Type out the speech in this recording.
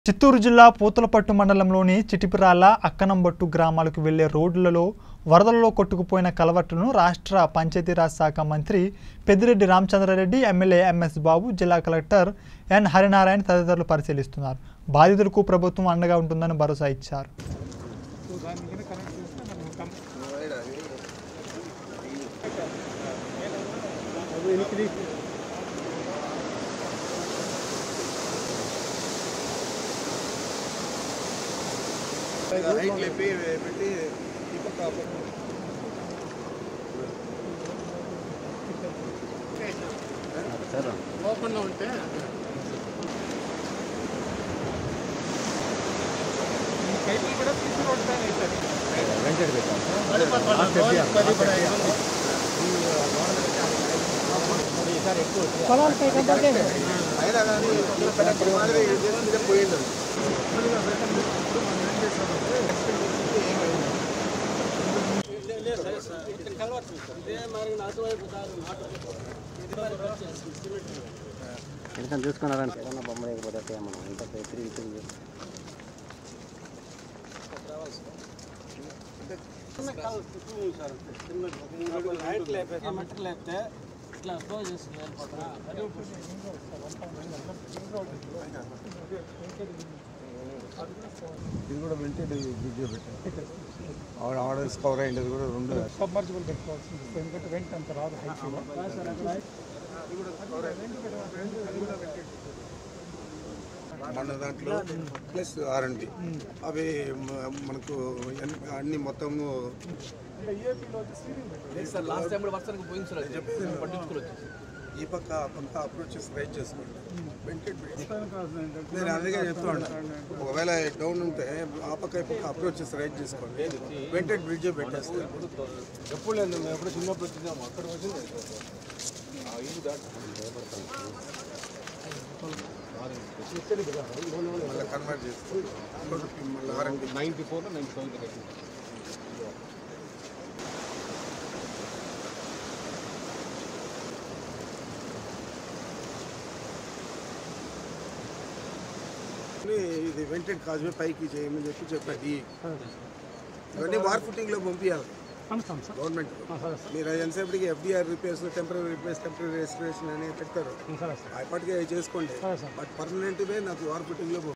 చిత్తూరు జిల్లా పూతలపట్టు మండలంలోని చిటిపిరాల అక్కనంబట్టు గ్రామాలకు వెళ్లే రోడ్లలో వరదలలో కొట్టుకుపోయిన కలవట్టును రాష్ట్ర పంచాయతీరాజ్ శాఖ మంత్రి పెద్దిరెడ్డి రామచంద్రారెడ్డి ఎమ్మెల్యే ఎంఎస్ బాబు జిల్లా కలెక్టర్ ఎన్ హరినారాయణ తదితరులు పరిశీలిస్తున్నారు బాధితులకు ప్రభుత్వం అండగా ఉంటుందని భరోసా ఇచ్చారు హైట్ లేపి పెట్టి ఈ పక్క ఆ పక్క. ఓపెన్లో ఉంటే పైపులు కూడా తీసి రోడ్డు పైన వేశారు. పది పర్వాలేదు, పది కూడా ఐదు ఉంది. అయినా కానీ ఇలా పెద్ద మాదిరి చేసి మీద పోయింది అది. ఇప్పుడు మనం ఏం చేస్తామంటే ఏమైంది ఎందుకని చూసుకున్నారని ఏదన్నా బొమ్మ లేకపోతే మనం ఇంత తిరిగి తిరిగి ఇది కూడా వెంటనే వీడియో పెట్టాను ఆవిడ ఆవిడ కవర్ అయ్యింది కూడా రెండు సబ్మర్జిబుల్ పెట్టుకోవాల్సింది ఎందుకంటే వెంట అంత రాదు హైట్ మన దాంట్లో ప్లస్ ఆర్ఎండి అవి మ- మనకు ఎన్- అన్ని మొత్తము ఈ పక్క ఆ పక్క అప్రోచెస్ రైట్ చేసుకోండి వెంటనే బ్రిడ్జ్. నేను అందుకే చెప్తాను ఒకవేళ డౌన్ ఉంటే ఆ పక్క ఈ పక్క అప్రోచెస్ రైట్ చేసుకోండి వెంటనే బ్రిడ్జ్ పెట్టేస్తారు ఎప్పుడు లేదు మేము ఎప్పుడు చిన్నప్పుడు వచ్చినాము అక్కడ వచ్చింది మళ్ళీ కన్వర్ట్ చేస్తాం మళ్ళీ RMD ninety four ninety five ఇది వెంటనే కాజువే పైకి చేయమని చెప్పి చెప్పాడు ఇవన్నీ వార్ ఫుటింగ్లో పంపించాలి గవర్నమెంట్ మీరు ఎంతసేపటికి FDR repairs temporary repairs temporary restoration అని పెడతారు అప్పటికే చేసుకోండి బట్ పర్మనెంట్వే నాకు వార్ ఫుటింగ్లో